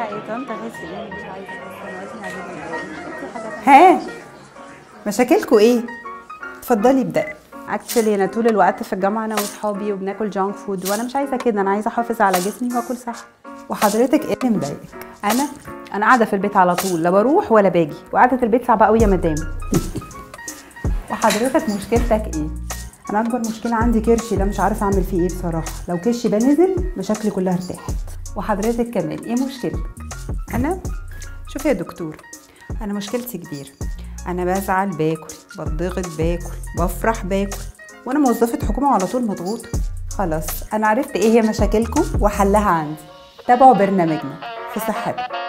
فيها ايه طنط بس ايه مش عايزه بس انا وزني عاجبني في حاجه ها مشاكلكوا ايه اتفضلي ابدأي اكشلي انا طول الوقت في الجامعه انا واصحابي وبناكل جانك فود وانا مش عايزه كده انا عايزه احافظ على جسمي واكل صح وحضرتك ايه اللي مضايقك انا انا قاعده في البيت على طول لا بروح ولا باجي وقعده البيت صعبه قوي يا مدام وحضرتك مشكلتك ايه انا اكبر مشكله عندي كرشي ده مش عارفه اعمل فيه ايه بصراحه لو كرشي ده نزل مشاكلي كلها ارتاحت وحضرتك كمان ايه مشكلتك انا شوفي يا دكتور انا مشكلتي كبيره انا بزعل باكل بتضغط باكل بفرح باكل وانا موظفه حكومه وعلى طول مضغوطه خلاص انا عرفت ايه هي مشاكلكم وحلها عندي تابعوا برنامجنا في صحتك